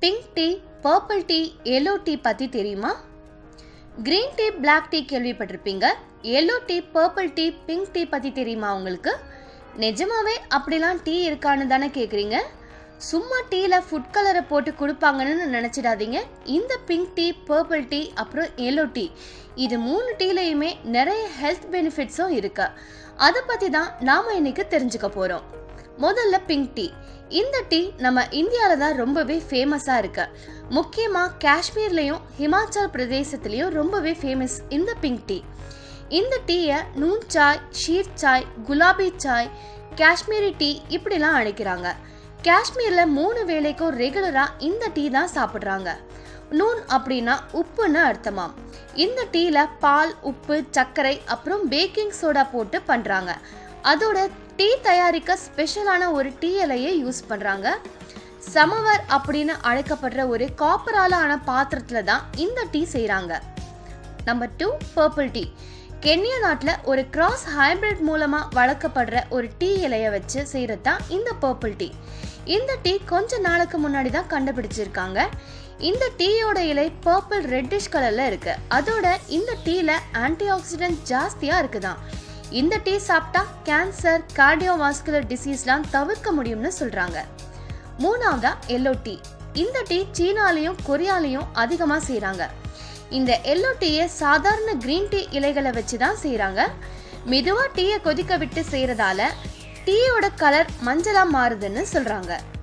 pink tea purple tea yellow tea பற்றி தெரியுமா green tea black tea கேள்விப்பட்டிருப்பீங்க yellow tea purple tea pink tea பற்றி தெரியுமா உங்களுக்கு நிஜமாவே அப்படிலாம் டீ இருக்கான்னு தானே கேட்குறீங்க சும்மா டீயில் ஃபுட் கலரை போட்டு கொடுப்பாங்கன்னு நினச்சிடாதீங்க இந்த பிங்க் டீ பர்பிள் டீ அப்புறம் எல்லோ டீ இது மூணு டீலையுமே நிறைய ஹெல்த் பெனிஃபிட்ஸும் இருக்கு அதை பற்றி தான் நாம் இன்னைக்கு தெரிஞ்சுக்க போகிறோம் முதல்ல பிங்க் டீ இந்த டீ நம்ம இந்தியாவில் தான் ரொம்பவே ஃபேமஸாக இருக்கு முக்கியமாக காஷ்மீர்லேயும் ஹிமாச்சல் பிரதேசத்துலேயும் ரொம்பவே ஃபேமஸ் இந்த பிங்க் டீ இந்த டீயை நூன் சாய் ஷீர் சாய் குலாபி சாய் காஷ்மீரி டீ இப்படிலாம் அழைக்கிறாங்க காஷ்மீரில் மூணு வேளைக்கும் ரெகுலராக இந்த டீ தான் சாப்பிட்றாங்க நூன் அப்படின்னா உப்புன்னு அர்த்தமாம் இந்த டீயில் பால் உப்பு சர்க்கரை அப்புறம் பேக்கிங் சோடா போட்டு பண்ணுறாங்க அதோட டீ தயாரிக்க ஸ்பெஷலான ஒரு டீ இலையை யூஸ் பண்ணுறாங்க சமவர் அப்படின்னு அழைக்கப்படுற ஒரு காப்பரால ஆன பாத்திரத்தில் தான் இந்த டீ செய்கிறாங்க number two purple tea Kenya நாட்டில் ஒரு கிராஸ் ஹைபிரிட் மூலமாக வளர்க்கப்படுற ஒரு டீ இலையை வச்சு செய்கிறது தான் இந்த பர்பிள் டீ இந்த டீ கொஞ்ச நாளுக்கு முன்னாடி தான் கண்டுபிடிச்சிருக்காங்க இந்த டீயோட இலை பர்பிள் ரெட்டிஷ் கலரில் இருக்கு அதோட இந்த டீல ஆன்டி ஆக்சிடென்ட் ஜாஸ்தியாக இருக்குதான் இந்த டீ சாப்பிட்டா கேன்சர் கார்டியோவாஸ்குலர் டிசீஸ்லாம் தவிர்க்க முடியும்னு சொல்கிறாங்க மூணாவதா எல்லோ டீ இந்த டீ சீனாலையும் கொரியாலையும் அதிகமாக செய்கிறாங்க இந்த எல்லோ டீயை சாதாரண கிரீன் டீ இலைகளை வச்சு தான் செய்கிறாங்க மெதுவாக டீயை கொதிக்க விட்டு செய்கிறதால டீயோட கலர் மஞ்சளாக மாறுதுன்னு சொல்கிறாங்க